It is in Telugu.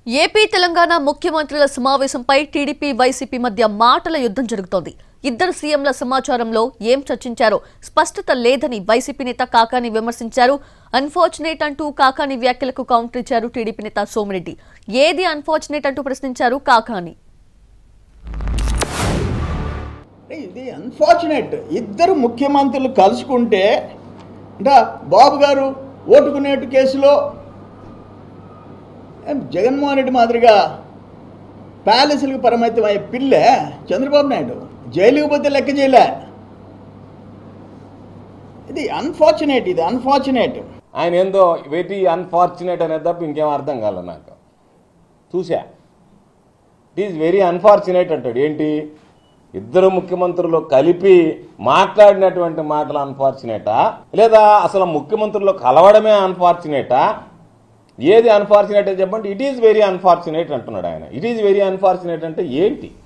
ఏపీ తెలంగాణ ముఖ్యమంత్రుల సమావేశంపై టీడీపీ వైసీపీ మధ్య మాటల యుద్ధం జరుగుతోంది ఇద్దరు సీఎంల సమాచారంలో ఏం చర్చించారో స్పష్టత లేదని వైసీపీ నేత కాకాని విమర్శించారు అన్ఫార్చునేట్ అంటూ కాకాని వ్యాఖ్యలకు కౌంటర్ ఇచ్చారు టీడీపీ నేత సోమిరెడ్డి ఏది అన్ఫార్చునేట్ అంటూ ప్రశ్నించారు కాకాని అంటే ఇది అన్ఫార్చునేట్ ఇద్దరు ముఖ్యమంత్రులు కలుసుకుంటే అంటే బాబు గారు ఓటుకునేటు కేసులో ఏం జగన్మోహన్ రెడ్డి మాదిరిగా ప్యాలెస్లకు పరిమితం అయ్యే పిల్లే చంద్రబాబు నాయుడు జైలుకి పోతే లెక్క చేయలే ఇది అన్ఫార్చునేట్ ఇది అన్ఫార్చునేట్ ఆయన ఏందో వెరీ అన్ఫార్చునేట్ అనేది తప్ప ఇంకేం అర్థం కాలే నాకు చూసా ఇట్ ఈజ్ వెరీ అన్ఫార్చునేట్ అంటాడు ఏంటి ఇద్దరు ముఖ్యమంత్రులు కలిపి మాట్లాడినటువంటి మాటలు అన్ఫార్చునేటా లేదా అసలు ముఖ్యమంత్రులు కలవడమే అన్ఫార్చునేటా ఏది అన్ఫార్చునేట్ చెప్పండి ఇట్ ఈజ్ వెరీ అన్ఫార్చునేట్ అంటున్నాడు ఆయన ఇట్ ఈజ్ వెరీ అన్ఫార్చునేట్ అంటే ఏంటి